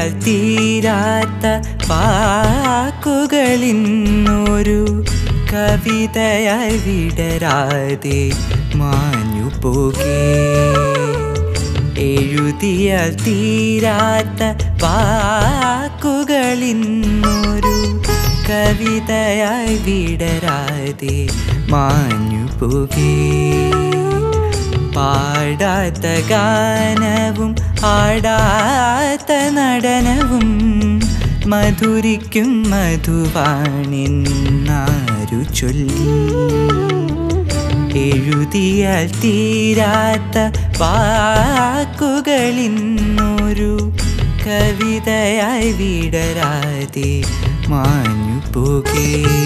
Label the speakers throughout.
Speaker 1: എഴുതിയാൽ തീരാത്ത വാക്കുകളിന്നൊരു കവിതയായി വിടരാതെ മാഞ്ഞു പോകേ എഴുതിയാൽ തീരാത്ത വാക്കുകളിന്നൊരു കവിതയായി വിടരാതെ മാഞ്ഞു പോകേ പാടാത്ത ഗാനവും ആടാത്ത നടനവും മധുരിക്കും മധുവാണെന്നാരു ചൊല്ലി എഴുതിയാൽ തീരാത്ത വാക്കുകളിന്നൊരു കവിതയായി വിടരാതെ മാഞ്ഞു പോകേ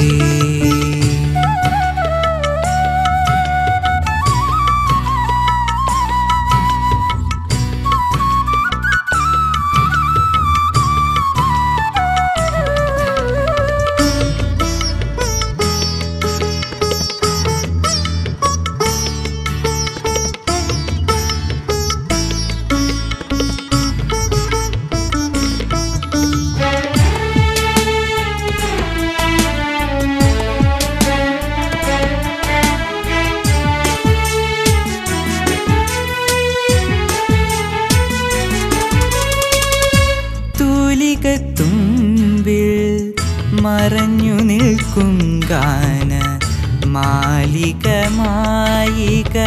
Speaker 1: തൂലികത്തുമ്പിൽ മറഞ്ഞു നിൽക്കും ഗാന മാലിക മായിക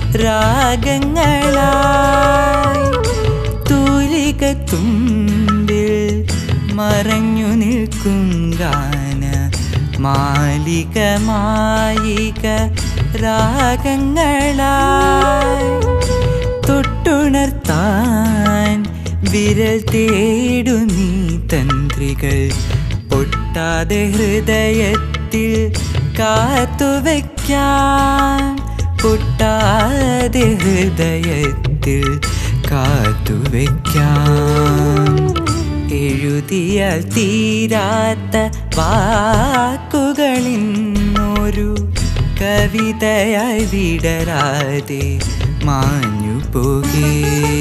Speaker 1: രാഗങ്ങളായി തൂലികത്തുമ്പിൽ മറഞ്ഞു നിൽക്കും ഗാന മാലിക മായിക രാഗങ്ങളായി തൊട്ടുണർത്താൻ വിരൽ തേടു നീ തന്ത്രികൾ പൊട്ടാതെ ഹൃദയത്തിൽ കാത്തുവയ്ക്കാൻ പൊട്ടാതെ ഹൃദയത്തിൽ കാത്തുവയ്ക്കാൻ എഴുതിയാൽ തീരാത്ത വാക്കുകളിന്നൊരു കവിതയായി വിടരാതെ മാഞ്ഞു പോകേ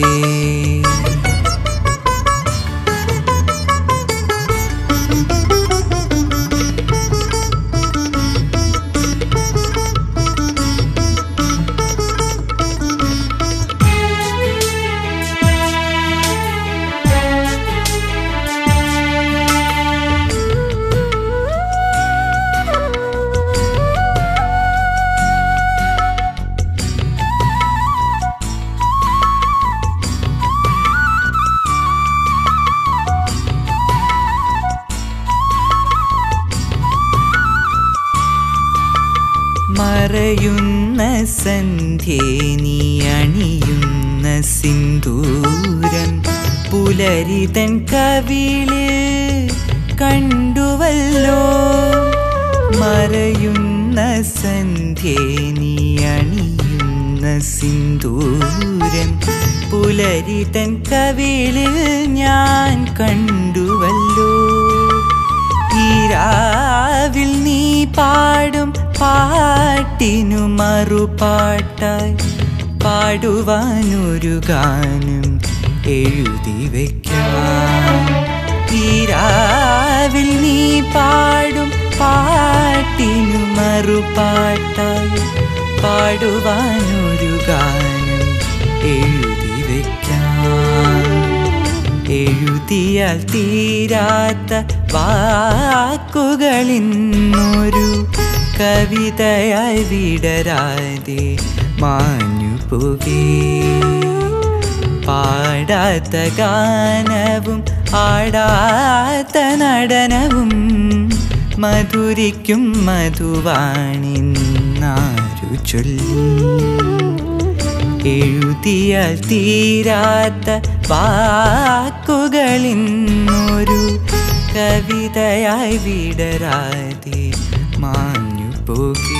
Speaker 1: മറയുന്ന സന്ധ്യേ നീ അണിയുന്ന സിന്ദൂരം പുലരിതൻ കവിളിൽ കണ്ടുവല്ലോ മറയുന്ന സന്ധ്യേ നീ അണിയുന്ന സിന്ദൂരം പുലരിതൻ കവിളിൽ ഞാൻ കണ്ടുവല്ലോ ഈരാവിൽ നീ പാടും പാട്ടിനു മറുപാട്ടായി പാടുവാനൊരു ഗാനം എഴുതി വയ്ക്കാം ഈരാവിൽ നീ പാടും പാട്ടിനു മറുപാട്ടായി പാടുവാനൊരു ഗാനം എഴുതി വയ്ക്കാം എഴുതിയാൽ തീരാത്ത വാക്കുകളിന്നൊരു കവിതയായി വിടരാതെ മാഞ്ഞു പോകേ പാടാത്ത ഗാനവും ആടാത്ത നടനവും മധുരിക്കും മധുവാണിന്നാരു ചൊല്ലി എഴുതിയാൽ തീരാത്ത വാക്കുകളിന്നൊരു കവിതയായി വിടരാതെ മാഞ്ഞു പോകേ